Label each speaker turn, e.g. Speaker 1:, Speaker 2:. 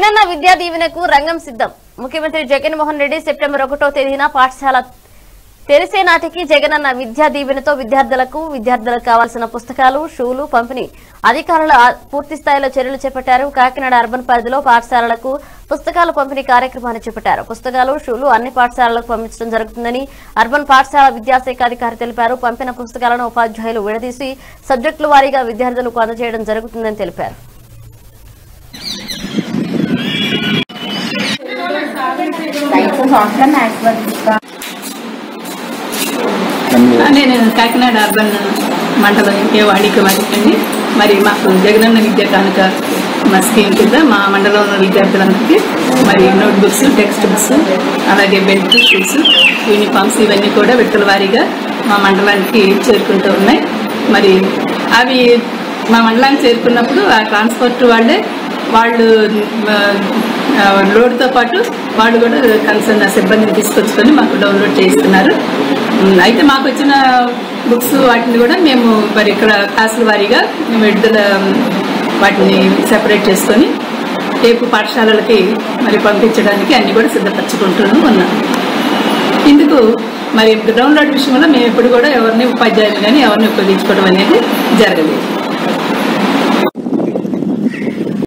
Speaker 1: జగనన్న విద్యా దీవెనకు రంగం సిద్ధం ముఖ్యమంత్రి జగన్మోహన్ రెడ్డి సెప్టెంబర్ ఒకటో తేదీన పాఠశాల తెరిసే నాటికి జగనన్న విద్యా దీవెనతో విద్యార్థులకు విద్యార్థులకు కావాల్సిన పుస్తకాలు షూలు పంపిణీ అధికారులు ఆ- పూర్తి స్థాయిలో చర్యలు చేపట్టారు కాకినాడ అర్బన్ పరిధిలో పాఠశాలలకు పుస్తకాలు పంపిణీ కార్యక్రమాన్ని చేపట్టారు పుస్తకాలు షూలు అన్ని పాఠశాలలకు పంపించడం జరుగుతుందని అర్బన్ పాఠశాల విద్యాశాఖ అధికారి తెలిపారు పంపిన పుస్తకాలను ఉపాధ్యాయులు విడదీసి సబ్జెక్టుల వారీగా విద్యార్థులకు అందజేయడం జరుగుతుందని తెలిపారు
Speaker 2: సైన్స్ సోషల్ మ్యాథ్స్ వర్క్
Speaker 3: నేను కాకినాడ అర్బన్ మండలం ఏ వాడిక వాడికండి మరి మాకు జగనన్న విద్యా కానుక మా స్కీమ్ కింద మా మండలంలో విద్యార్థులందరికీ మరి నోట్ బుక్స్ టెక్స్ట్ బుక్స్ అలాగే బెల్ట్ షూస్ యూనిఫామ్స్ ఇవన్నీ కూడా విడతల వారీగా మా మండలానికి చేరుకుంటూ ఉన్నాయి మరి అవి మా మండలానికి చేరుకున్నప్పుడు ఆ ట్రాన్స్పోర్ట్ వాళ్ళే వాళ్ళు ఆ, ఆ, లోడ్తో పాటు వాళ్ళు కూడా కన్సర్న్ సిబ్బందిని తీసుకొచ్చుకొని మాకు డౌన్లోడ్ చేయిస్తున్నారు ఉమ్, అయితే మాకు వచ్చిన బుక్స్ వాటిని కూడా మేము మరి ఇక్కడ క్లాసుల వారీగా విడుదల ఉమ్, వాటిని సెపరేట్ చేసుకొని రేపు పాఠశాలలకి మరి పంపించడానికి అన్ని కూడా సిద్ధపరచుకుంటూ ఉన్నాం ఇందుకు మరి డౌన్లోడ్ విషయంలో మేము ఎప్పుడు కూడా ఎవరిని ఉపాధ్యాయులు కానీ ఎవరిని ఉపయోగించుకోవడం అనేది జరగలేదు